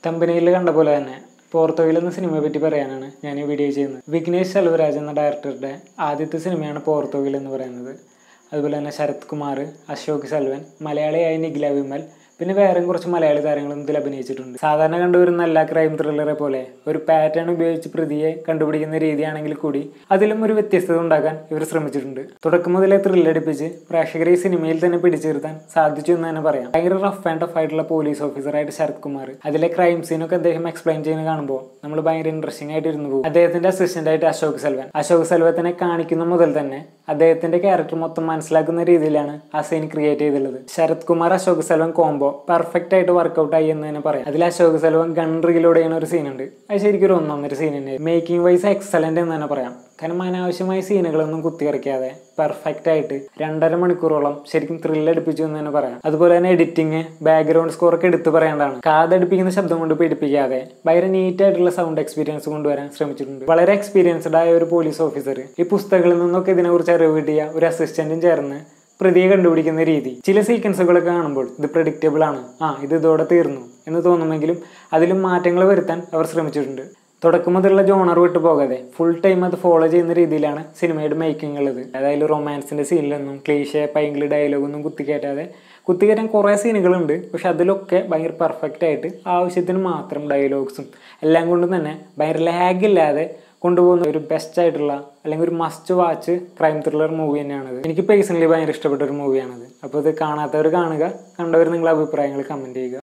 തമ്പനിയിൽ കണ്ട പോലെ തന്നെ പോർത്തോയിൽ എന്ന സിനിമയെ പറ്റി പറയാനാണ് ഞാൻ ഈ വീഡിയോ ചെയ്യുന്നത് വിഘ്നേഷ് സെൽവരാജ് എന്ന ഡയറക്ടറുടെ ആദ്യത്തെ സിനിമയാണ് പോർത്തോയിൽ എന്ന് പറയുന്നത് അതുപോലെ തന്നെ ശരത് കുമാർ അശോക് സെൽവൻ മലയാളിയായ നിഖില വിമൽ പിന്നെ വേറെയും കുറച്ച് മലയാളി താരങ്ങളും ഇതിൽ അഭിനയിച്ചിട്ടുണ്ട് സാധാരണ കണ്ടുവരുന്ന എല്ലാ ക്രൈം ത്രില്ലറെ പോലെ ഒരു പാറ്റേൺ ഉപയോഗിച്ച് പ്രതിയെ കണ്ടുപിടിക്കുന്ന രീതിയാണെങ്കിൽ കൂടി അതിലും ഒരു വ്യത്യസ്തത ഉണ്ടാക്കാൻ ഇവർ ശ്രമിച്ചിട്ടുണ്ട് തുടക്കം മുതലേ ത്രില്ലടിപ്പിച്ച് പ്രേക്ഷകരെ ഈ സിനിമയിൽ തന്നെ പിടിച്ചു നിർത്താൻ സാധിച്ചു എന്ന് തന്നെ പറയാം ഭയങ്കര റഫ് ആൻഡ് ടഫ് ആയിട്ടുള്ള പോലീസ് ഓഫീസറായിട്ട് ശരത് കുമാർ അതിലെ ക്രൈം സീനൊക്കെ അദ്ദേഹം എക്സ്പ്ലെയിൻ ചെയ്യുന്ന കാണുമ്പോൾ നമ്മൾ ഭയങ്കര ഇൻട്രസ്റ്റിംഗ് ആയിട്ട് ഇരുന്നു പോകും അദ്ദേഹത്തിന്റെ അസിസ്റ്റന്റ് ആയിട്ട് അശോക് സെൽവൻ അശോക് സെൽവത്തിനെ കാണിക്കുന്ന മുതൽ തന്നെ അദ്ദേഹത്തിന്റെ ക്യാരക്ടർ മൊത്തം മനസ്സിലാക്കുന്ന രീതിയിലാണ് ആ സീൻ ക്രിയേറ്റ് ചെയ്തിട്ടുള്ളത് ശരത് കുമാർ അശോക് സെൽവൻ കോംബോ പെർഫെക്റ്റ് ആയിട്ട് വർക്ക്ഔട്ട് ആയി എന്ന് തന്നെ പറയാം അതിൽ അശോക് സെൽവൻ ഗൺ റീലോഡ് ചെയ്യുന്ന ഒരു സീൻ ഉണ്ട് അത് ശരിക്കും ഒരു ഒന്നൊന്നര സീൻ തന്നെ മേക്കിംഗ് വൈസ് എക്സലന്റ് എന്ന് തന്നെ പറയാം കാരണം അനാവശ്യമായ സീനുകളൊന്നും കുത്തിയറിക്കാതെ പെർഫെക്റ്റ് ആയിട്ട് രണ്ടര മണിക്കൂറോളം ശരിക്കും ത്രില്ലടിപ്പിച്ചു എന്ന് തന്നെ പറയാം അതുപോലെ തന്നെ എഡിറ്റിംഗ് ബാക്ക്ഗ്രൗണ്ട് സ്കോർ ഒക്കെ എടുത്തു പറയേണ്ടതാണ് കാതടിപ്പിക്കുന്ന ശബ്ദം കൊണ്ട് പിടിപ്പിക്കാതെ ഭയങ്കര നീറ്റ് ആയിട്ടുള്ള സൗണ്ട് എക്സ്പീരിയൻസ് കൊണ്ടുവരാൻ ശ്രമിച്ചിട്ടുണ്ട് വളരെ എക്സ്പീരിയൻസ്ഡ് ആയ ഒരു പോലീസ് ഓഫീസർ ഈ പുസ്തകങ്ങളിൽ നിന്നൊക്കെ ഇതിനെക്കുറിച്ച് അറിവ് കിട്ടിയ ഒരു അസിസ്റ്റന്റും ചേർന്ന് പ്രതിയെ കണ്ടുപിടിക്കുന്ന രീതി ചില സീക്വൻസുകളൊക്കെ കാണുമ്പോൾ ഇത് പ്രഡിക്റ്റബിൾ ആണ് ആ ഇത് ഇതോടെ തീർന്നു എന്ന് തോന്നുമെങ്കിലും അതിലും മാറ്റങ്ങൾ വരുത്താൻ അവർ ശ്രമിച്ചിട്ടുണ്ട് തുടക്കം മുതലുള്ള ജോണർ വിട്ടു പോകാതെ ഫുൾ ടൈം അത് ഫോളോ ചെയ്യുന്ന രീതിയിലാണ് സിനിമയുടെ മേക്കിംഗ് ഉള്ളത് അതായത് റൊമാൻസിന്റെ സീനിലൊന്നും ക്ലീഷേ പൈങ്കിളി ഡയലോഗൊന്നും കുത്തിക്കയറ്റാതെ കുത്തിക്കയറ്റാൻ കുറേ സീനുകളുണ്ട് പക്ഷെ അതിലൊക്കെ ഭയങ്കര പെർഫെക്റ്റ് ആയിട്ട് ആവശ്യത്തിന് മാത്രം ഡയലോഗ്സും എല്ലാം കൊണ്ടും തന്നെ ഭയങ്കര ലാഗ് ഇല്ലാതെ കൊണ്ടുപോകുന്ന ഒരു ബെസ്റ്റ് ആയിട്ടുള്ള അല്ലെങ്കിൽ ഒരു must watch crime thriller movie തന്നെയാണത് എനിക്ക് പേഴ്സണലി ഭയങ്കര ഇഷ്ടപ്പെട്ട ഒരു മൂവിയാണത് അപ്പോൾ ഇത് കാണാത്തവർ കാണുക കണ്ടവർ നിങ്ങളുടെ അഭിപ്രായങ്ങൾ കമൻറ്റ് ചെയ്യുക